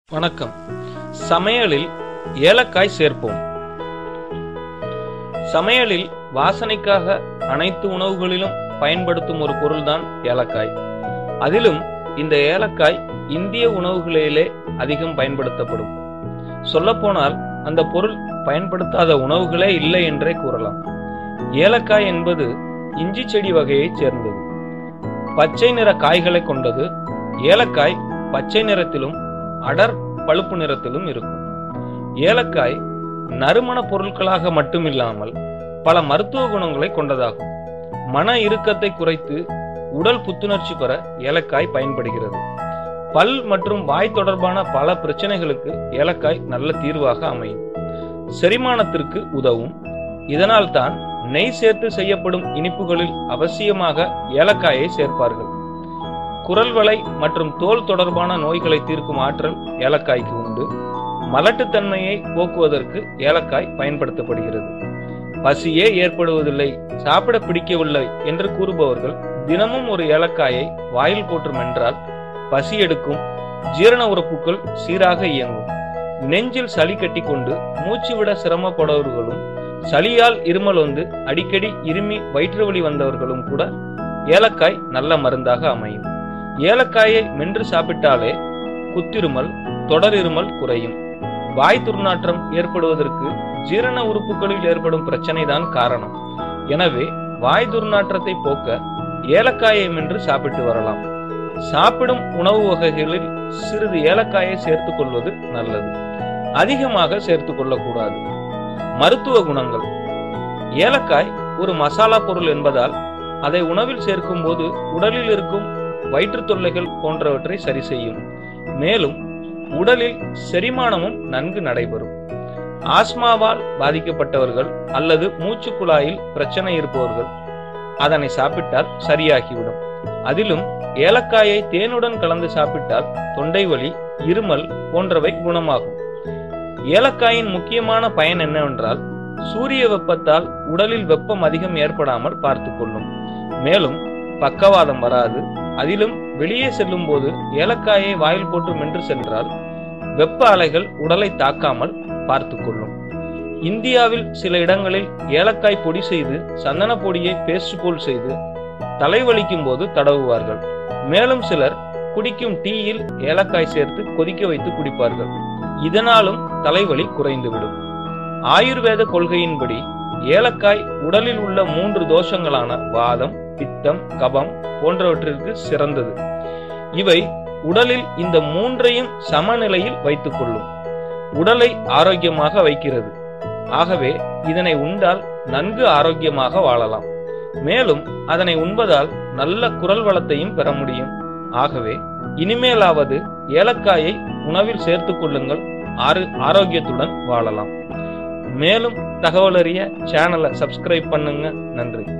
வணக்கம் சமையலில் ஏலக்காய் சேர்ப்போம் சமையலில் வாசனைக்காக அனைத்து உணவுகளிலும் பயன்படுத்தும் ஒரு பொருள்தான் ஏலக்காய் அதிலும் இந்த ஏலக்காய் இந்திய உணவுகளிலே அதிகம் பயன்படுத்தப்படும் சொல்லப்போனால் அந்த பொருள் பயன்படுத்தாத உணவுகளே இல்லை என்றே கூறலாம் ஏலக்காய் என்பது இஞ்சி செடி வகையைச் சேர்ந்தது பச்சை நிற காய்களை கொண்டது ஏலக்காய் பச்சை நிறத்திலும் அடர் பழுப்பு நிறத்திலும் இருக்கும் ஏலக்காய் நறுமண பொருட்களாக மட்டுமில்லாமல் பல மருத்துவ குணங்களை கொண்டதாகும் மன இறுக்கத்தை குறைத்து உடல் புத்துணர்ச்சி பெற ஏலக்காய் பயன்படுகிறது பல் மற்றும் வாய் தொடர்பான பல பிரச்சனைகளுக்கு ஏலக்காய் நல்ல தீர்வாக அமையும் செரிமானத்திற்கு உதவும் இதனால் தான் நெய் சேர்த்து செய்யப்படும் இனிப்புகளில் அவசியமாக ஏலக்காயை சேர்ப்பார்கள் குரல் வளை மற்றும் தோல் தொடர்பான நோய்களை தீர்க்கும் ஆற்றல் ஏலக்காய்க்கு உண்டு மலட்டுத்தன்மையை போக்குவதற்கு ஏலக்காய் பயன்படுத்தப்படுகிறது பசியே ஏற்படுவதில்லை சாப்பிட பிடிக்கவில்லை என்று கூறுபவர்கள் தினமும் ஒரு ஏலக்காயை வாயில் போட்டு மென்றால் பசி எடுக்கும் ஜீரண உறுப்புகள் சீராக இயங்கும் நெஞ்சில் சளி கட்டி கொண்டு மூச்சு விட சிரமப்படுபவர்களும் சளியால் இருமல் வந்து அடிக்கடி இருமி வயிற்று வலி வந்தவர்களும் கூட ஏலக்காய் நல்ல மருந்தாக அமையும் ஏலக்காயை மென்று சாப்பிட்டாலே குத்திருமல் தொடரிருமல் குறையும் வாய் துர்நாற்றம் ஏற்படுவதற்கு ஜீரண உறுப்புகளில் ஏற்படும் பிரச்சனை தான் காரணம் எனவே வாய் துர்நாற்றத்தை போக்க ஏலக்காயை மென்று சாப்பிட்டு வரலாம் சாப்பிடும் உணவு வகைகளில் சிறிது ஏலக்காயை சேர்த்துக் கொள்வது நல்லது அதிகமாக சேர்த்துக் கொள்ளக்கூடாது மருத்துவ குணங்கள் ஏலக்காய் ஒரு மசாலா பொருள் என்பதால் அதை உணவில் சேர்க்கும் போது உடலில் இருக்கும் வயிற்று தொல்லைகள் போன்றவற்றை சரி செய்யும் மேலும் உடலில் செரிமானமும் நன்கு நடைபெறும் ஆஸ்மாவால் பாதிக்கப்பட்டவர்கள் அல்லது மூச்சு குழாயில் பிரச்சனை இருப்பவர்கள் அதனை சாப்பிட்டால் சரியாகிவிடும் அதிலும் ஏலக்காயை தேனுடன் கலந்து சாப்பிட்டால் தொண்டை வலி இருமல் போன்றவை குணமாகும் ஏலக்காயின் முக்கியமான பயன் என்னவென்றால் சூரிய வெப்பத்தால் உடலில் வெப்பம் அதிகம் ஏற்படாமல் பார்த்து கொள்ளும் மேலும் பக்கவாதம் வராது அதிலும் வெளியே செல்லும் போது ஏலக்காயை வாயில் போட்டு மென்று சென்றால் வெப்ப அலைகள் உடலை தாக்காமல் பார்த்து கொள்ளும் இந்தியாவில் சில இடங்களில் ஏலக்காய் பொடி செய்து சந்தன பொடியை பேஸ்ட் போல் செய்து தலைவலிக்கும் போது தடவுவார்கள் மேலும் சிலர் குடிக்கும் டீயில் ஏலக்காய் சேர்த்து கொதிக்க வைத்து குடிப்பார்கள் இதனாலும் தலைவலி குறைந்துவிடும் ஆயுர்வேத கொள்கையின்படி ஏலக்காய் உடலில் உள்ள மூன்று தோஷங்களான வாதம் பித்தம் கபம் போன்றவற்றிற்கு சிறந்தது இவை உடலில் இந்த மூன்றையும் சமநிலையில் வைத்துக் கொள்ளும் உடலை ஆரோக்கியமாக வைக்கிறது ஆகவே இதனை உண்டால் நன்கு ஆரோக்கியமாக வாழலாம் மேலும் அதனை உண்பதால் நல்ல குரல் வளத்தையும் பெற முடியும் ஆகவே இனிமேலாவது ஏலக்காயை உணவில் சேர்த்துக் கொள்ளுங்கள் ஆறு ஆரோக்கியத்துடன் வாழலாம் மேலும் தகவல் அறிய சேனலை சப்ஸ்கிரைப் பண்ணுங்க நன்றி